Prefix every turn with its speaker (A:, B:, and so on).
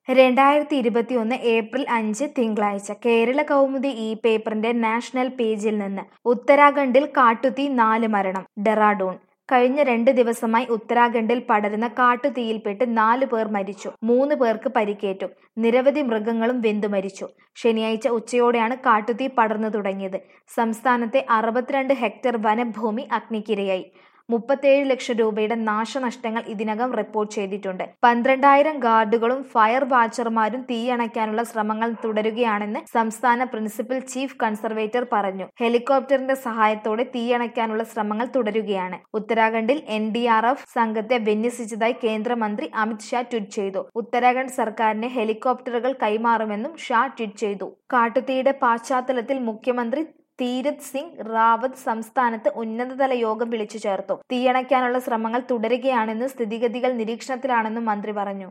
A: രണ്ടായിരത്തി ഇരുപത്തിയൊന്ന് ഏപ്രിൽ അഞ്ച് തിങ്കളാഴ്ച കേരള കൗമുദി ഈ പേപ്പറിന്റെ നാഷണൽ പേജിൽ നിന്ന് ഉത്തരാഖണ്ഡിൽ കാട്ടുതീ നാല് മരണം ഡെറാഡൂൺ കഴിഞ്ഞ രണ്ട് ദിവസമായി ഉത്തരാഖണ്ഡിൽ പടരുന്ന കാട്ടുതീയിൽപ്പെട്ട് നാല് പേർ മരിച്ചു മൂന്ന് പേർക്ക് പരിക്കേറ്റു നിരവധി മൃഗങ്ങളും വെന്തുമരിച്ചു ശനിയാഴ്ച ഉച്ചയോടെയാണ് കാട്ടുതീ പടർന്നു തുടങ്ങിയത് സംസ്ഥാനത്തെ അറുപത്തിരണ്ട് ഹെക്ടർ വനഭൂമി അഗ്നിക്കിരയായി മുപ്പത്തേഴ് ലക്ഷം രൂപയുടെ നാശനഷ്ടങ്ങൾ ഇതിനകം റിപ്പോർട്ട് ചെയ്തിട്ടുണ്ട് പന്ത്രണ്ടായിരം ഗാർഡുകളും ഫയർ വാച്ചർമാരും തീയണയ്ക്കാനുള്ള ശ്രമങ്ങൾ തുടരുകയാണെന്ന് സംസ്ഥാന പ്രിൻസിപ്പൽ ചീഫ് കൺസർവേറ്റർ പറഞ്ഞു ഹെലികോപ്റ്ററിന്റെ സഹായത്തോടെ തീയണയ്ക്കാനുള്ള ശ്രമങ്ങൾ തുടരുകയാണ് ഉത്തരാഖണ്ഡിൽ എൻ ഡി ആർ എഫ് സംഘത്തെ വിന്യസിച്ചതായി കേന്ദ്രമന്ത്രി അമിത് ഷാ ട്വീറ്റ് ചെയ്തു ഉത്തരാഖണ്ഡ് സർക്കാരിന് ഹെലികോപ്റ്ററുകൾ കൈമാറുമെന്നും ഷാ ട്വീറ്റ് ചെയ്തു കാട്ടുതീയുടെ പശ്ചാത്തലത്തിൽ മുഖ്യമന്ത്രി തീരത് സിംഗ് റാവത്ത് സംസ്ഥാനത്ത് ഉന്നതതല യോഗം വിളിച്ചു ചേർത്തു തീയണയ്ക്കാനുള്ള ശ്രമങ്ങൾ തുടരുകയാണെന്നും സ്ഥിതിഗതികൾ നിരീക്ഷണത്തിലാണെന്നും മന്ത്രി പറഞ്ഞു